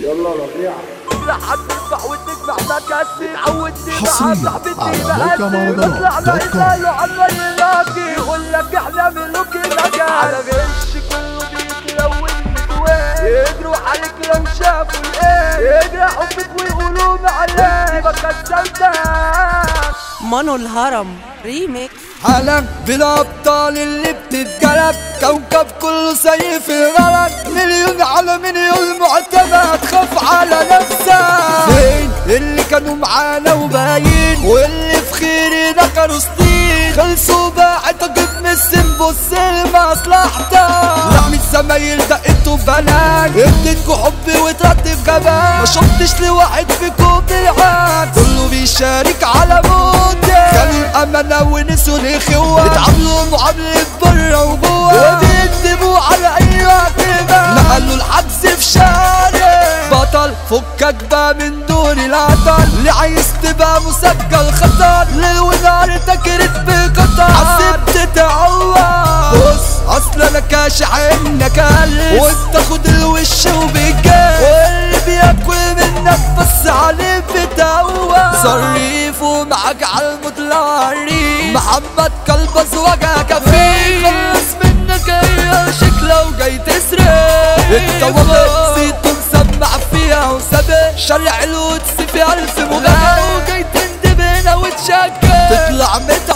يلا ربيع لحد تدفع وتجمع مكاسب تعود مع حصرياً صاحبتي على بقاسي موقع مهرجانات بطلع دوت كوم. يسألوا عنا يلاقي يقول لك احنا ملوك المجال على غش كله بيتلون متوال يجروا عليك لو شافوا الايه يجرحوا فيك ويقولوا معلش ما كسلتك مانو الهرم ريميكس حالا بالابطال اللي بتتقلب كوكب كله سيف الغلط مليون على مليون معتمد خاف على نفسه فين اللي كانوا معانا وباين واللي في خيري ده كانوا سنين خلصوا بقى تجيب من السن بص لمصلحته لحم الزمايل دقته بنات اديتكوا حبي وترتب جبان ما شفتش لواحد فيكم بالعكس كله بيشارك على موتي كانوا الامانه ونسوا الاخوه اتعاملوا معامله بره وجوه وبيكذبوا على اي كلمه نقلوا الحجز في شارع بطل فكك بقى من دون العطل اللي عايز تبقى مسجل خطر ليل ونهار تكرت بقطر عذبت تعوض بص اصل انا كاشح انك قلب وانت خد الوش وبيجاز واللي بياكل منك بس عليه بتقوى صريف ومعاك على المطلاري محمد كلبز وجهك فيه خلص منك اي شكله وجاي تسرق انت والله نسيت مسمع فيها وسابق شارع القدس في الف مغنى وجاي تندب هنا وتشكل تطلع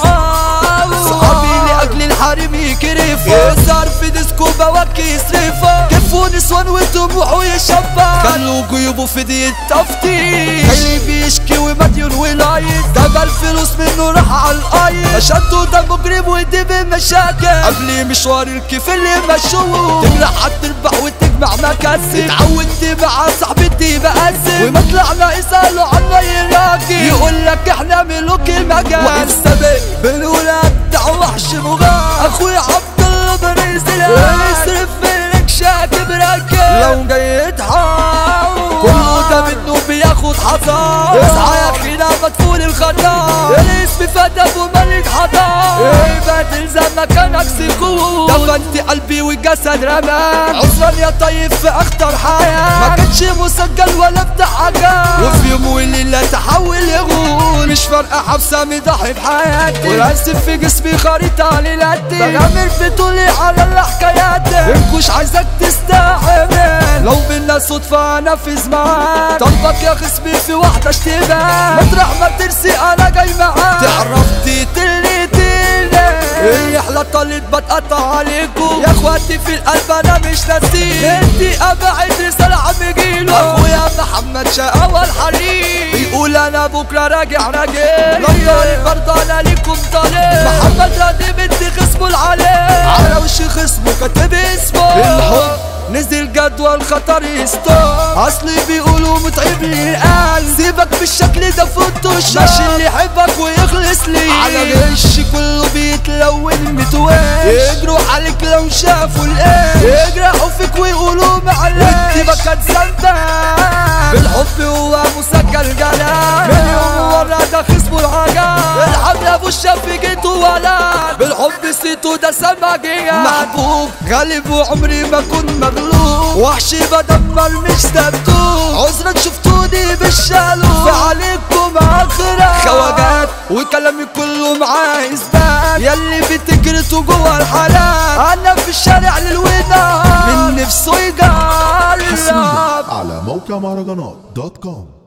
متعاون صحابي لاجل الحريم يكرفوا يسهر في ديسكو بواكي يصرفها كفوا نسوان وطموح ويشبع خلوا جيوبه في دي التفتيش اللي بيشكي ومديون ولايت جاب الفلوس منه راح على الايد اشدوا ده مجرم ودي بمشاكل قبل مشوار الكيف اللي مشوه تجرح هتربح وتجمع مكاسب اتعودت مع صاحبتي بأسف وما طلعنا يسألوا عنا يراقي يقول لك احنا ملوك المجال والسابق بالولاد بتاع وحش مغار اخويا عبد الله بن سلام يصرف منك شاكب راكب لو جاي يتحاول كله ده منه بياخد حصان اصحى يا اخينا مدفون الخطا الاسم فتى وملك حضار ايه بقى تلزم مكانك سكون دفنت قلبي والجسد رمان عذرا يا طيب في اخطر حياة ما كانش مسجل ولا بتاع حاجة وفي يوم وليلة تحول يغول مش فارقة حبسة مضحي بحياتي وراسم في جسمي خريطة ليلاتي بغامر في طولي على الحكايات الكوش عايزك تستحمل لو بينا صدفة انفذ معاك طلبك يا خصمي في واحدة اشتباك مطرح ما ترسي انا جاي معاك تعرف تقتلني تقلني الرحلة طالت بتقطع عليكم يا اخواتي في القلب انا مش ناسيك انتي ابعد رسالة عم جيلو اخويا محمد شقاوة الحريق بيقول انا بكرة راجع راجع غير برضه انا ليكم طالب محمد راضي بدي خصمه العليه على وش خصمه كاتب اسمه الحب نزل جدول خطر يستوب اصلي بيقولوا متعب لي القلب سيبك بالشكل ده فوتوشوب ماشي اللي يحبك ويخلص لي على غش كله بيتلون متواش يجروا عليك لو شافوا الايه يجرحوا فيك ويقولوا معلش وانت ما كانت ذنبك بالحب هو مسجل جلال مليون ورا ده خصمه العجال الحمل ابو الشافي جيته ولد بالحب سيتو ده سماجية محبوب غالب وعمري ما كنت مغلوب وحشي بدمر مش دبدوب عذرا شفتوني بالشالو فعليكم اخرة خواجات وكلامي كله معاه اثبات ياللي بتجرتوا جوا الحلال انا في الشارع للوداع من نفسه يجرب حصريا على موقع مهرجانات دوت كوم